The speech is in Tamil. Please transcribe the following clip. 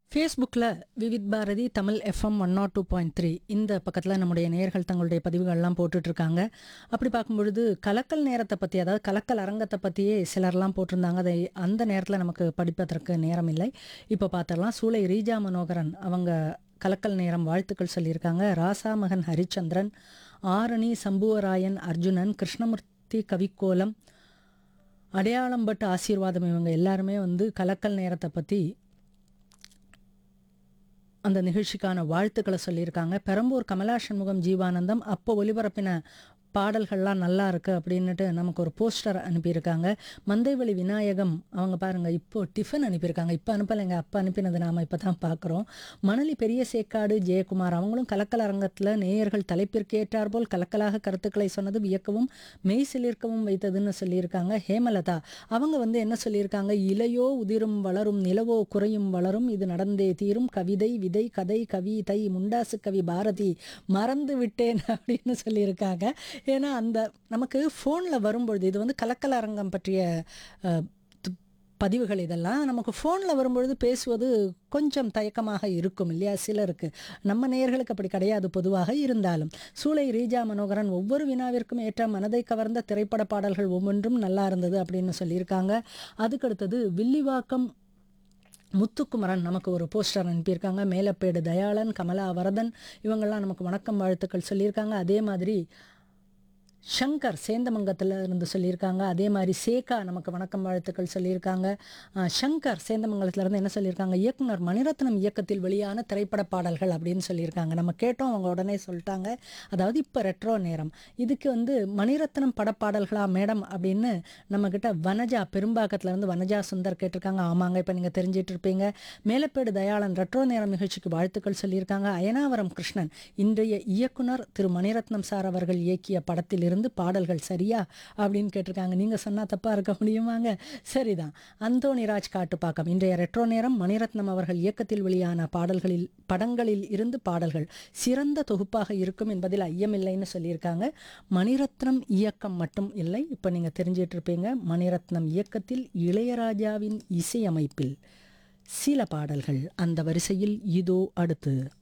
ஃபேஸ்புக்கில் Vividh Bharati Tamil FM one naught two point three இந்த பக்கத்தில் நம்முடைய நேயர்கள் தங்களுடைய பதிவுகள்லாம் போட்டுட்ருக்காங்க அப்படி பார்க்கும்பொழுது கலக்கல் நேரத்தை பற்றி அதாவது கலக்கல் அரங்கத்தை பற்றியே சிலர்லாம் போட்டிருந்தாங்க அதை அந்த நேரத்தில் நமக்கு படிப்பதற்கு நேரம் இல்லை இப்போ பார்த்துடலாம் சூளை ரீஜா மனோகரன் அவங்க கலக்கல் நேரம் வாழ்த்துக்கள் சொல்லியிருக்காங்க ராசா மகன் ஹரிச்சந்திரன் ஆரணி சம்புவராயன் அர்ஜுனன் கிருஷ்ணமூர்த்தி கவிக்கோலம் அடையாளம் பட்டு ஆசீர்வாதம் இவங்க எல்லாருமே வந்து கலக்கல் நேரத்தை பற்றி அந்த நிகழ்ச்சிக்கான வாழ்த்துக்களை சொல்லியிருக்காங்க பெரம்பூர் கமலா சண்முகம் ஜீவானந்தம் அப்போ ஒலிபரப்பின பாடல்கள்லாம் நல்லா இருக்கு அப்படின்னுட்டு நமக்கு ஒரு போஸ்டர் அனுப்பியிருக்காங்க மந்தைவெளி விநாயகம் அவங்க பாருங்க இப்போ டிஃபன் அனுப்பியிருக்காங்க இப்போ அனுப்பலைங்க அப்போ அனுப்பினது நாம இப்போ தான் பார்க்குறோம் மணலி பெரிய சேக்காடு ஜெயக்குமார் அவங்களும் கலக்கல் அரங்கத்தில் நேயர்கள் தலைப்பிற்கேற்றார் போல் கலக்கலாக கருத்துக்களை சொன்னது வியக்கவும் மெய் சிலிர்க்கவும் வைத்ததுன்னு சொல்லியிருக்காங்க ஹேமலதா அவங்க வந்து என்ன சொல்லியிருக்காங்க இலையோ உதிரும் வளரும் நிலவோ குறையும் வளரும் இது நடந்தே தீரும் கவிதை விதை கதை கவிதை முண்டாசு கவி பாரதி மறந்து விட்டேன் அப்படின்னு சொல்லியிருக்காங்க ஏன்னா அந்த நமக்கு ஃபோனில் வரும்பொழுது இது வந்து கலக்கல் அரங்கம் பற்றிய அஹ், து- பதிவுகள் இதெல்லாம் நமக்கு ஃபோனில் வரும்பொழுது பேசுவது கொஞ்சம் தயக்கமாக இருக்கும் இல்லையா சிலருக்கு நம்ம நேயர்களுக்கு அப்படி கிடையாது பொதுவாக இருந்தாலும் சூளை ரீஜா மனோகரன் ஒவ்வொரு வினாவிற்கும் ஏற்ற மனதை கவர்ந்த திரைப்பட பாடல்கள் ஒவ்வொன்றும் நல்லா இருந்தது அப்படின்னு சொல்லியிருக்காங்க அதுக்கடுத்தது வில்லிவாக்கம் முத்துக்குமரன் நமக்கு ஒரு போஸ்டர் அனுப்பியிருக்காங்க மேலப்பேடு தயாளன் கமலா வரதன் இவங்கெல்லாம் நமக்கு வணக்கம் வாழ்த்துக்கள் சொல்லியிருக்காங்க அதே மாதிரி ஷங்கர் சேந்தமங்கத்தில் இருந்து சொல்லியிருக்காங்க அதே மாதிரி சேகா நமக்கு வணக்கம் வாழ்த்துக்கள் சொல்லியிருக்காங்க அஹ், ஷங்கர் சேந்தமங்கலத்துல இருந்து என்ன சொல்லியிருக்காங்க இயக்குனர் மணிரத்னம் இயக்கத்தில் வெளியான திரைப்பட பாடல்கள் அப்படின்னு சொல்லியிருக்காங்க நம்ம கேட்டோம் அவங்க உடனே சொல்லிட்டாங்க அதாவது இப்போ ரெட்ரோ நேரம் இதுக்கு வந்து மணிரத்னம் படப்பாடல்களா மேடம் அப்படின்னு நம்மக்கிட்ட வனஜா பெரும்பாக்கத்துல இருந்து வனஜா சுந்தர் கேட்டிருக்காங்க ஆமாங்க இப்போ நீங்கள் தெரிஞ்சிட்டு இருப்பீங்க மேலப்பேடு தயாளன் ரெட்ரோ நேரம் நிகழ்ச்சிக்கு வாழ்த்துக்கள் சொல்லியிருக்காங்க அயனாவரம் கிருஷ்ணன் இன்றைய இயக்குனர் திரு மணிரத்னம் சார் அவர்கள் இயக்கிய படத்திலிருந்து பாடல்கள் சரியா அப்படின்னு கேட்டிருக்காங்க நீங்கள் சொன்னால் தப்பாக இருக்க முடியுமாங்க சரிதான் அந்தோணி ராஜ் காட்டுப்பாக்கம் இன்றைய ரெட்ரோ நேரம் மணிரத்னம் அவர்கள் இயக்கத்தில் வெளியான பாடல்களில் படங்களில் இருந்து பாடல்கள் சிறந்த தொகுப்பாக இருக்கும் என்பதில் ஐயமில்லைன்னு சொல்லியிருக்காங்க மணிரத்னம் இயக்கம் மட்டும் இல்லை இப்போ நீங்கள் தெரிஞ்சிட்டு இருப்பீங்க மணிரத்னம் இயக்கத்தில் இளையராஜாவின் இசையமைப்பில் சில பாடல்கள் அந்த வரிசையில் இதோ அடுத்து